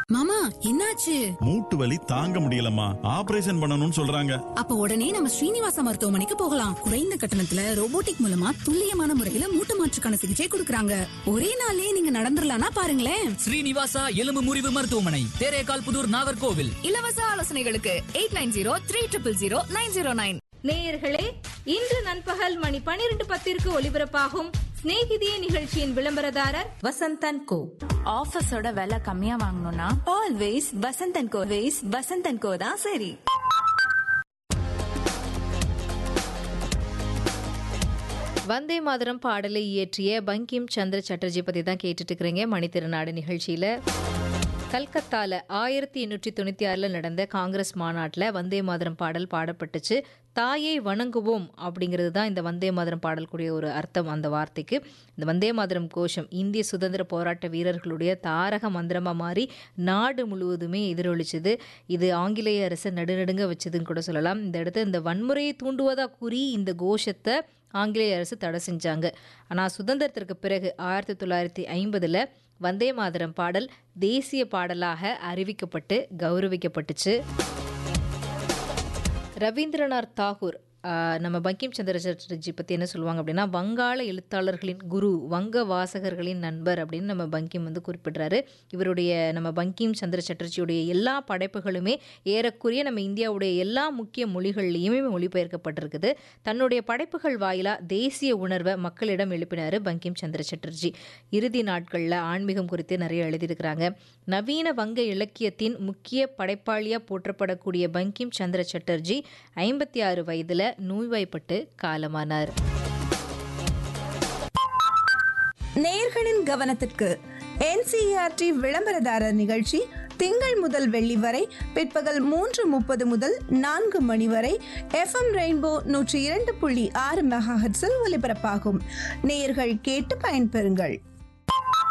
மாமா என்னாச்சு மூட்டு வலி தாங்க முடியலம்மா ஆபரேஷன் பண்ணணும்னு சொல்றாங்க அப்ப உடனே நம்ம ஸ்ரீனிவாசா மருத்துவமனைக்கு போகலாம் குறைந்த கட்டணத்துல ரோபோட்டிக் மூலமா துல்லியமான முறையில மூட்டு மாற்றுக்கான சிகிச்சை கொடுக்கறாங்க ஒரே நாள்லயே நீங்க நடந்துடலாம்னா பாருங்களேன் ஸ்ரீனிவாசா எலும்பு முறிவு மருத்துவமனை தேரேகால் புதூர் நாகர்கோவில் இலவச ஆலோசனைகளுக்கு eight nine zero three triple zero nine zero nine நேயர்களே இன்று நண்பகல் மணி பனிரெண்டு பத்திற்கு ஒலிபரப்பாகும் சிநேகிதியே நிகழ்ச்சியின் விளம்பரதாரர் வசந்தன் கோ ஆஃபீஸோட விலை கம்மியா வாங்கணும்னா ஆல்வேஸ் வசந்தன் கோ வேஸ் வசந்தன் கோ தான் சரி வந்தே மாதரம் பாடலை இயற்றிய பங்கிம் சந்திர சட்டர்ஜி பற்றி தான் கேட்டுட்டு இருக்கிறீங்க மணித்திருநாடு நிகழ்ச்சியில் கல்கத்தால ஆயிரத்தி எண்ணூற்றி தொண்ணூற்றி ஆறில் நடந்த காங்கிரஸ் மாநாட்டில் வந்தே மாதரம் பாடல் பாடப்பட்டுச்சு தாயை வணங்குவோம் அப்படிங்கிறது தான் இந்த வந்தே மாதரம் பாடல்குடைய ஒரு அர்த்தம் அந்த வார்த்தைக்கு இந்த வந்தே மாதரம் கோஷம் இந்திய சுதந்திர போராட்ட வீரர்களுடைய தாரக மந்திரமாக மாறி நாடு முழுவதுமே எதிரொலிச்சுது இது ஆங்கிலேய அரசை நடுநடுங்க வச்சதுன்னு கூட சொல்லலாம் இந்த இடத்துல இந்த வன்முறையை தூண்டுவதாக கூறி இந்த கோஷத்தை ஆங்கிலேய அரசு தடை செஞ்சாங்க ஆனால் சுதந்திரத்திற்கு பிறகு ஆயிரத்தி தொள்ளாயிரத்தி ஐம்பதில் வந்தே மாதரம் பாடல் தேசிய பாடலாக அறிவிக்கப்பட்டு கௌரவிக்கப்பட்டுச்சு ரவீந்திரநாத் தாகூர் ஆஹ், நம்ம பங்கிம் சந்திர சட்டர்ஜி பற்றி என்ன சொல்லுவாங்க அப்படின்னா வங்காள எழுத்தாளர்களின் குரு வங்க வாசகர்களின் நண்பர் அப்படின்னு நம்ம பங்கிம் வந்து குறிப்பிடுறாரு இவருடைய நம்ம பங்கிம் சந்திர சட்டர்ஜியுடைய எல்லா படைப்புகளுமே ஏறக்குறைய நம்ம இந்தியாவுடைய எல்லா முக்கிய மொழிகள்லையுமே மொழிபெயர்க்கப்பட்டிருக்குது தன்னுடைய படைப்புகள் வாயிலாக தேசிய உணர்வை மக்களிடம் எழுப்பினார் பங்கிம் சந்திர சட்டர்ஜி இறுதி நாட்களில் ஆன்மீகம் குறித்து நிறைய எழுதியிருக்கிறாங்க நவீன வங்க இலக்கியத்தின் முக்கிய படைப்பாளியாக போற்றப்படக்கூடிய பங்கிம் சந்திர சட்டர்ஜி ஐம்பத்தி ஆறு வயதில் நோய்வாய்ப்பட்டு காலமானார் நேயர்களின் கவனத்திற்கு என்சிஆர்டி விளம்பரதாரர் நிகழ்ச்சி திங்கள் முதல் வெள்ளி வரை பிற்பகல் மூன்று முப்பது முதல் நான்கு மணி வரை எஃப்எம் ரெயின்போ நூற்றி இரண்டு புள்ளி ஆறு மெகாஹெட்ஸில் ஒலிபரப்பாகும் நேயர்கள் கேட்டு பயன்பெறுங்கள்